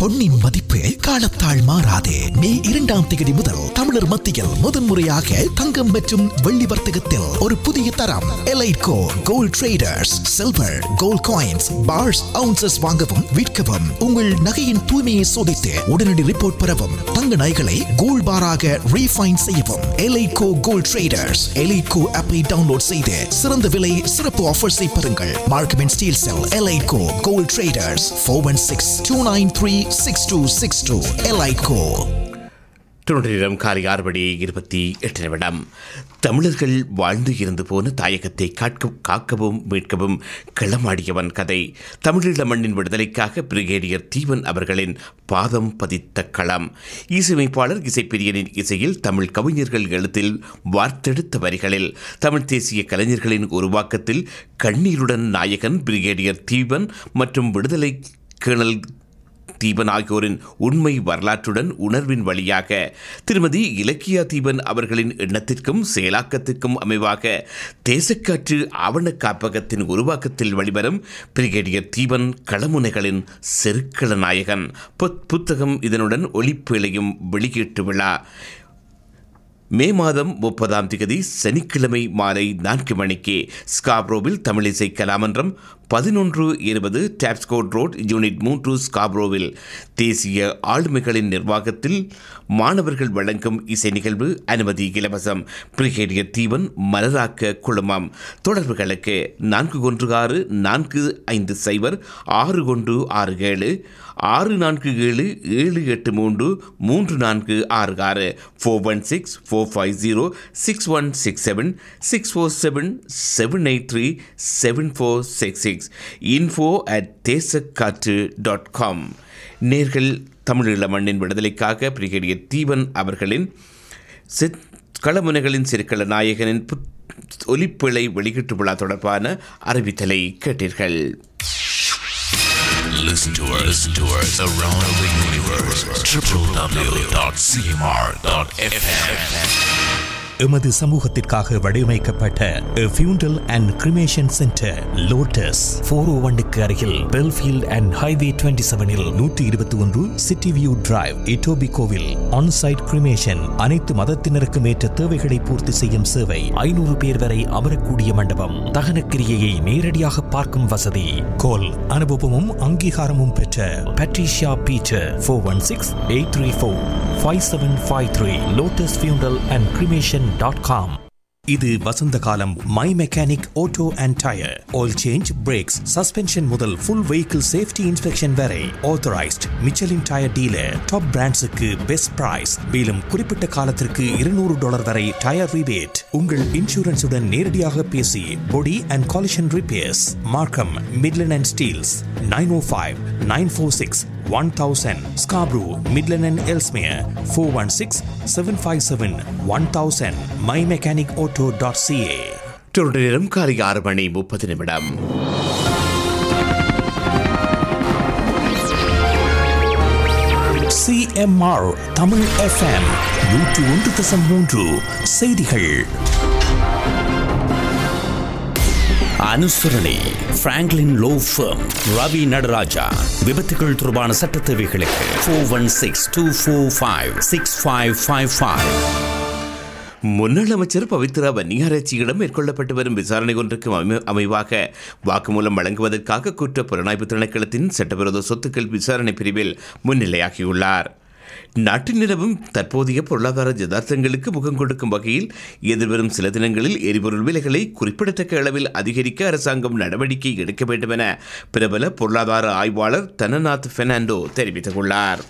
பொன்னின் மதிப்பு காலத்தால் மாறாதே மே இரண்டாம் தேதி முதல் தமிழர் மத்தியில் முதன்முறையாக தங்கம் மற்றும் வெள்ளி வர்த்தகத்தில் ஒரு புதிய தரம் Elitco gold traders silver gold coins bars ounces வாங்கவும் விற்கவும் உங்கள் நகையின் தூய்மையை சோதித்து உடனடி ரிப்போர்ட் பெறவும் தங்க நகைகளை கோல்ட் பாராக ரீஃபைன் செய்யவும் எலைட்கோ கோல்ட் ட்ரேடர்ஸ் எலைட்கோ ஆப்பை டவுன்லோட் செய்து சிறந்த விலை சிறப்பு ஆஃபர்ஸை பெறுங்கள் Markham and Steeles Elitco gold traders four one six two nine three six two six two Elitco தொண்ணூறிடம் காலை ஆறு மணி இருபத்தி எட்டு நிமிடம் தமிழர்கள் வாழ்ந்து இருந்து போன தாயகத்தை காக்க காக்கவும் மீட்கவும் களமாடியவன் கதை தமிழீழ மண்ணின் விடுதலைக்காக பிரிகேடியர் தீவன் அவர்களின் பாதம் பதித்த களம் இசையமைப்பாளர் இசைப்பிரியனின் இசையில் தமிழ் கவிஞர்கள் எழுத்தில் வார்த்தெடுத்த வரிகளில் தமிழ் தேசிய கலைஞர்களின் உருவாக்கத்தில் கண்ணீருடன் நாயகன் பிரிகேடியர் தீவன் மற்றும் விடுதலை கேணல் தீபன் ஆகியோரின் உண்மை வரலாற்றுடன் உணர்வின் வழியாக திருமதி இலக்கியா தீபன் அவர்களின் எண்ணத்திற்கும் செயலாக்கத்திற்கும் அமைவாக தேசக்காற்று ஆவண காப்பகத்தின் உருவாக்கத்தில் வெளிவரும் பிரிகேடியர் தீபன் களமுனைகளின் செருக்கள நாயகன் புத் புத்தகம் இதனுடன் ஒளிப்பேழையும் வெளியீட்டு விழா மே மாதம் முப்பதாம் தேதி சனிக்கிழமை மாலை நான்கு மணிக்கு ஸ்காப்ரோவில் தமிழிசை கலாமன்றம் பதினொன்று இருபது டாப்ஸ்கோட் ரோட் யூனிட் மூன்று ஸ்காப்ரோவில் தேசிய ஆளுமைகளின் நிர்வாகத்தில் மாணவர்கள் வழங்கும் இசை நிகழ்வு அனுமதி இலவசம் பிரிகேடியர் தீவன் மலராக்க குழுமம் தொடர்புகளுக்கு நான்கு ஒன்று ஆறு நான்கு ஐந்து சைபர் ஆறு ஒன்று ஆறு ஏழு ஆறு நான்கு ஏழு ஏழு எட்டு மூன்று மூன்று நான்கு ஆறு ஆறு four one six four five zero six one six seven six four seven seven eight three seven four six six info at Desakkatru dot com நேர்கள் தமிழீழ மண்ணின் விடுதலைக்காக பிரிகேடியர் தீவன் அவர்களின் சித் களமுனைகளின் சிறுக்கள நாயகனின் புத் ஒலிப்பிழை வெளியீட்டு விழா தொடர்பான அறிவித்தலை கேட்டீர்கள் Listen to us, listen to us around the universe. www.cmr.fm. எமது சமூகத்திற்காக வடிவமைக்கப்பட்ட funeral and cremation centre Lotus four O ஒன்னுக்கு அருகில் பெல்ஃபீல்ட் அண்ட் ஹைவே டுவெண்ட்டி செவனில் நூற்றி இருபத்தி ஒன்று சிட்டி வியூ டிரைவ் இட்டோபி கோவில் ஆன்சைட் கிரிமேஷன் அனைத்து மதத்தினருக்கும் ஏற்ற தேவைகளை பூர்த்தி செய்யும் சேவை ஐநூறு பேர் வரை அமரக்கூடிய மண்டபம் தகனக்கிரியையை நேரடியாக பார்க்கும் வசதி கோல் அனுபவமும் அங்கீகாரமும் பெற்ற Patricia Beecher four one six eight three four five seven five three Lotus funeral and cremation dot com இது வசந்த காலம் my mechanic auto and tyre oil change brakes suspension முதல் ஃபுல் வெஹிக்கிள் சேஃப்டி இன்ஸ்பெக்ஷன் வரை authorised Michelin tyre dealer top பிராண்ட்ஸுக்கு best price மேலும் குறிப்பிட்ட காலத்திற்கு இருநூறு டாலர் வரை டயர் ரிபேட் உங்கள் இன்சூரன்ஸுடன் நேரடியாக பேசி body and collision repairs Markham Midland and Steeles nine O five nine four six 1000 Scarborough, Midland and Elsmere 416 757 1000 mymechanicauto.ca தொடர் நேரம் காலை ஆறு மணி முப்பது நிமிடம் CMR தமிழ் FM நூற்று ஒன்று தசம் மூன்று செய்திகள் அனுசரணை Franklin law firm Ravi Nataraja விபத்துகள் தொடர்பான சட்ட தேவைகளுக்கு four one six two four five six five five five முன்னாள் அமைச்சர் பவித்ரா வன்னியாராய்ச்சியிடம் மேற்கொள்ளப்பட்டு வரும் விசாரணை ஒன்றுக்கு அமை- அமைவாக வாக்குமூலம் வழங்குவதற்காக குற்ற புலனாய்வு திணைக்களத்தின் சட்டவிரோத சொத்துக்கள் விசாரணை பிரிவில் முன்னிலையாகியுள்ளார் நாட்டில் நிலவும் தற்போதைய பொருளாதார யதார்த்தங்களுக்கு முகம் கொடுக்கும் வகையில் எதிர்வரும் சில தினங்களில் எரிபொருள் விலைகளை குறிப்பிடத்தக்க அளவில் அதிகரிக்க அரசாங்கம் நடவடிக்கை எடுக்க வேண்டும் என பிரபல பொருளாதார ஆய்வாளர் தனநாத் பெர்னாண்டோ தெரிவித்துள்ளார்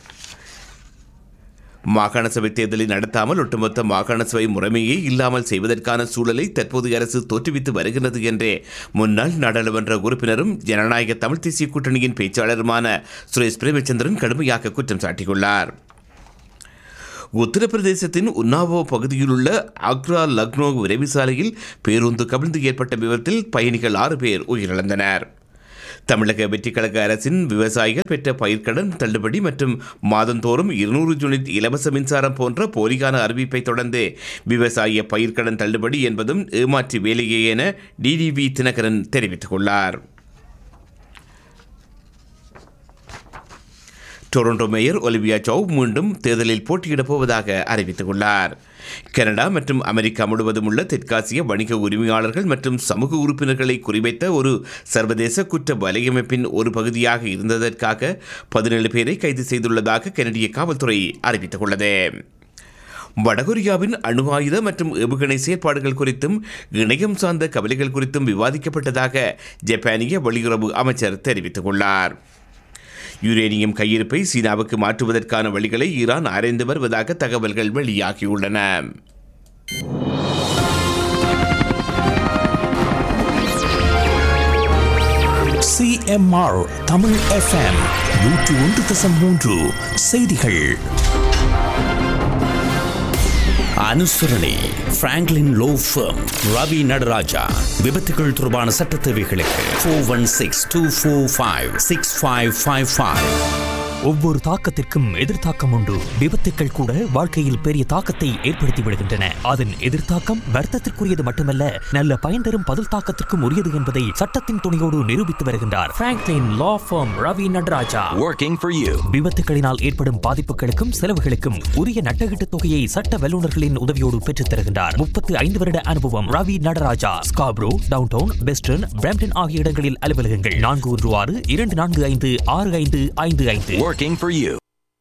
மாகாண சபை தேர்தலை நடத்தாமல் ஒட்டுமொத்த மாகாண சபை முறைமையே இல்லாமல் செய்வதற்கான சூழலை தற்போதைய அரசு தோற்றுவித்து வருகிறது என்றே முன்னாள் நாடாளுமன்ற உறுப்பினரும் ஜனநாயக தமிழ் தேசிய கூட்டணியின் பேச்சாளருமான சுரேஷ் பிரேமச்சந்திரன் கடுமையாக குற்றம் சாட்டியுள்ளார் உத்தரப்பிரதேசத்தின் உன்னாவோ பகுதியிலுள்ள ஆக்ரா லக்னோ விரைவு சாலையில் பேருந்து கவிழ்ந்து ஏற்பட்ட விபத்தில் பயணிகள் ஆறு பேர் உயிரிழந்தனர் தமிழக வெற்றிக்கழக அரசின் விவசாயிகள் பெற்ற பயிர்க்கடன் தள்ளுபடி மற்றும் மாதந்தோறும் இருநூறு யூனிட் இலவச மின்சாரம் போன்ற போலியான அறிவிப்பை தொடர்ந்து விவசாய பயிர்க்கடன் தள்ளுபடி என்பதும் ஏமாற்று வேலையே என டிடிவி தினகரன் தெரிவித்துள்ளார் டொரண்டோ மேயர் ஒலிவியா சௌ மீண்டும் தேர்தலில் போட்டியிடப் போவதாக அறிவித்துள்ளார் கனடா மற்றும் அமெரிக்கா முழுவதும் உள்ள தெற்காசிய வணிக உரிமையாளர்கள் மற்றும் சமூக உறுப்பினர்களை குறிவைத்த ஒரு சர்வதேச குற்ற வலையமைப்பின் ஒரு பகுதியாக இருந்ததற்காக பதினேழு பேரை கைது செய்துள்ளதாக கனடிய காவல்துறை அறிவித்துள்ளது வடகொரியாவின் அணு ஆயுத மற்றும் ஏவுகணை செயற்பாடுகள் குறித்தும் இணையம் சார்ந்த கவலைகள் குறித்தும் விவாதிக்கப்பட்டதாக ஜப்பானிய வெளியுறவு அமைச்சர் தெரிவித்துள்ளார் யுரேனியம் கையிருப்பை சீனாவுக்கு மாற்றுவதற்கான வழிகளை ஈரான் ஆராய்ந்து வருவதாக தகவல்கள் வெளியாகியுள்ளன சிஎம்ஆர் தமிழ் எஃப்எம் நூற்று ஒன்று தசம் மூன்று செய்திகள் அனுசரணை Franklin law firm Ravi Nataraja விபத்துகள் தொடர்பான சட்ட தேவைகளுக்கு four one six two four five six five five five ஒவ்வொரு தாக்கத்திற்கும் எதிர்த்தாக்கம் உண்டு விபத்துக்கள் கூட வாழ்க்கையில் பெரிய தாக்கத்தை ஏற்படுத்தி விடுகின்றன அதன் எதிர்த்தாக்கம் வர்த்தத்திற்குரியது மட்டுமல்ல நல்ல பயன் தரும் பதில் தாக்கத்திற்கும் உரியது என்பதை சட்டத்தின் துணையோடு நிரூபித்து வருகின்றார் Franklin law firm Ravi Nataraja Working for you. விபத்துகளினால் ஏற்படும் பாதிப்புகளுக்கும் செலவுகளுக்கும் உரிய நட்டகீட்டு தொகையை சட்ட வல்லுநர்களின் உதவியோடு பெற்றுத் தருகின்றார் முப்பத்து ஐந்து வருட அனுபவம் Ravi Nataraja Scarborough downtown western Brampton ஆகிய இடங்களில் அலுவலகங்கள் நான்கு ஒன்று ஆறு இரண்டு நான்கு ஐந்து ஆறு ஐந்து ஐந்து ஐந்து Working for you.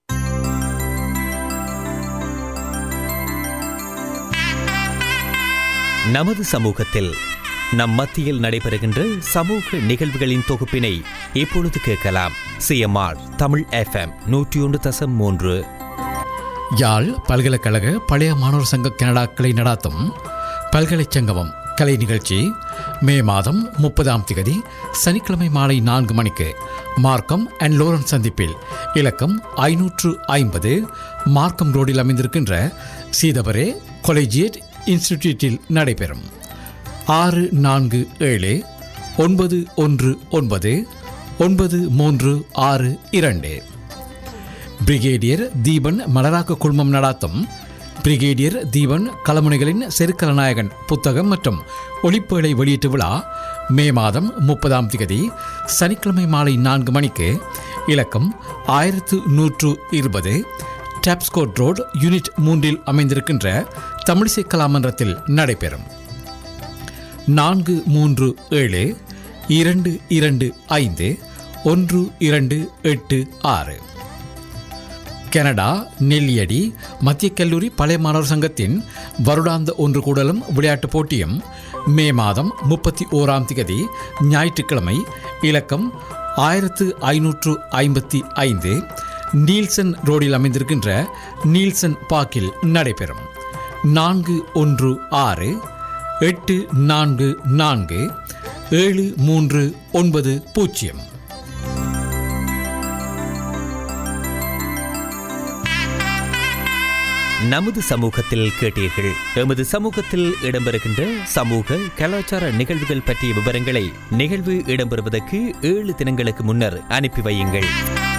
நமது சமூகத்தில் நம் மத்தியில் நடைபெறுகின்ற சமூக நிகழ்வுகளின் தொகுப்பினை இப்பொழுது கேட்கலாம் சிஎம்ஆர் தமிழ் எஃப்எம் நூற்றி ஒன்று தசம் மூன்று யாழ் பல்கலைக்கழக பழைய மாணவர் சங்க கனடா கிளை நடாத்தும் பல்கலைச்சங்கமம் கலை நிகழ்ச்சி மே மாதம் முப்பதாம் திகதி சனிக்கிழமை மாலை நான்கு மணிக்கு மார்க்கம் அண்ட் லோரன் சந்திப்பில் இலக்கம் ஐநூற்று ஐம்பது மார்க்கம் ரோடில் அமைந்திருக்கின்ற சீதபரே கொலேஜியேட் இன்ஸ்டிடியூட்டில் நடைபெறும் ஆறு நான்கு ஏழு ஒன்பது ஒன்று ஒன்பது ஒன்பது மூன்று ஆறு இரண்டு பிரிகேடியர் தீபன் மலராக்க குழுமம் நடாத்தும் பிரிகேடியர் தீபன் கலமுனைகளின் செருக்கலநாயகன் புத்தகம் மற்றும் ஒளிப்பேழை வெளியீட்டு விழா மே மாதம் முப்பதாம் திகதி சனிக்கிழமை மாலை நான்கு மணிக்கு இலக்கம் ஆயிரத்து நூற்று இருபது டாப்ஸ்கோட் ரோட் யூனிட் மூன்றில் அமைந்திருக்கின்ற தமிழிசை கலாமன்றத்தில் நடைபெறும் நான்கு மூன்று ஏழு இரண்டு இரண்டு ஐந்து ஒன்று இரண்டு எட்டு ஆறு கனடா நெல்லியடி மத்திய கல்லூரி பழைய மாணவர் சங்கத்தின் வருடாந்த ஒன்று கூடலும் விளையாட்டுப் போட்டியும் மே மாதம் முப்பத்தி ஓராம் திகதி ஞாயிற்றுக்கிழமை இலக்கம் ஆயிரத்து ஐநூற்று ஐம்பத்தி ஐந்து நீல்சன் ரோடில் அமைந்திருக்கின்ற நீல்சன் பார்க்கில் நடைபெறும் நான்கு ஒன்று ஆறு எட்டு நான்கு நான்கு ஏழு மூன்று ஒன்பது பூஜ்ஜியம் நமது சமூகத்தில் கேட்டீர்கள் எமது சமூகத்தில் இடம்பெறுகின்ற சமூக கலாச்சார நிகழ்வுகள் பற்றிய விவரங்களை நிகழ்வு இடம்பெறுவதற்கு ஏழு தினங்களுக்கு முன்னர் அனுப்பி வையுங்கள்